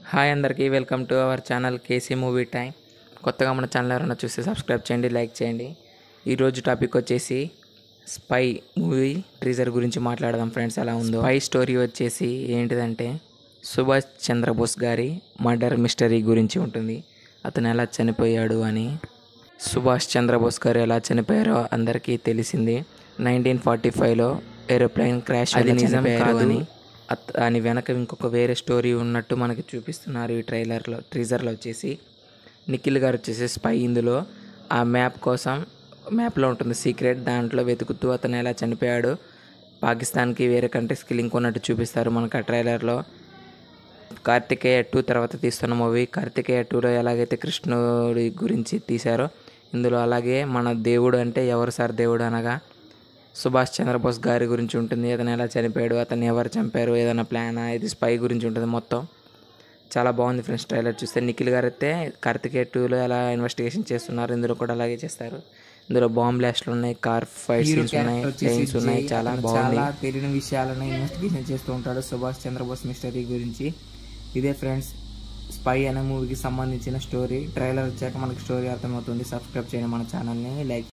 Hi అందరికీ welcome to our channel KC movie time కొత్తగా మన ఛానల్ ఎవరైనా చూస్తే సబ్స్క్రైబ్ చేయండి లైక్ చేయండి ఈరోజు టాపిక్ వచ్చేసి స్పై మూవీ ట్రీజర్ గురించి మాట్లాడదాం ఫ్రెండ్స్ ఎలా ఉందో స్పై స్టోరీ వచ్చేసి ఏంటిదంటే సుభాష్ చంద్రబోస్ గారి మర్డర్ మిస్టరీ గురించి ఉంటుంది అతను ఎలా చనిపోయాడు అని సుభాష్ చంద్రబోస్ గారు ఎలా చనిపోయారో అందరికీ తెలిసింది నైన్టీన్ ఫార్టీ ఫైవ్లో ఏరోప్లేన్ క్రాష్ అది నిజం కాదు అని అత్- దాని వెనక ఇంకొక వేరే స్టోరీ ఉన్నట్టు మనకి చూపిస్తున్నారు ఈ ట్రైలర్లో ట్రీజర్లో వచ్చేసి నిఖిల్ గారు వచ్చేసి స్పై ఇందులో ఆ మ్యాప్ కోసం మ్యాప్లో ఉంటుంది సీక్రెట్ దాంట్లో వెతుకుతూ అతను ఎలా చనిపోయాడు పాకిస్తాన్కి వేరే కంట్రీస్కి లింక్ ఉన్నట్టు చూపిస్తారు మనకు ఆ ట్రైలర్లో కార్తికేయ టూ తర్వాత తీస్తున్న మూవీ కార్తికేయ టూలో ఎలాగైతే కృష్ణుడి గురించి తీశారో ఇందులో అలాగే మన దేవుడు అంటే ఎవరు సార్ దేవుడు అనగా సుభాష్ చంద్రబోస్ గారి గురించి ఉంటుంది అతను ఎలా చనిపోయాడు అతన్ని ఎవరు చంపారు ఏదైనా ప్లానా ఇది స్పై గురించి ఉంటుంది మొత్తం చాలా బాగుంది ఫ్రెండ్స్ ట్రైలర్ చూస్తే నిఖిల్ గారు అయితే కార్తికేయ టూలో ఎలా ఇన్వెస్టిగేషన్ చేస్తున్నారు ఇందులో కూడా అలాగే చేస్తారు ఇందులో బాంబ్ బ్లాస్ట్లు ఉన్నాయి కార్ ఫైట్ హీరో సీన్స్ ఉన్నాయి క్యారెక్టర్ వచ్చేసి చైన్స్ ఉన్నాయి జై. చాలా అతను బాగుంది చాలా తెలియని విషయాలను ఇన్వెస్టిగేషన్ చేస్తూ ఉంటాడు సుభాష్ చంద్రబోస్ మిస్టరీ గురించి ఇదే ఫ్రెండ్స్ స్పై అనే మూవీకి సంబంధించిన స్టోరీ ట్రైలర్ వచ్చాక మనకి స్టోరీ అర్థమవుతుంది సబ్స్క్రైబ్ చేయండి మన ఛానల్ని లైక్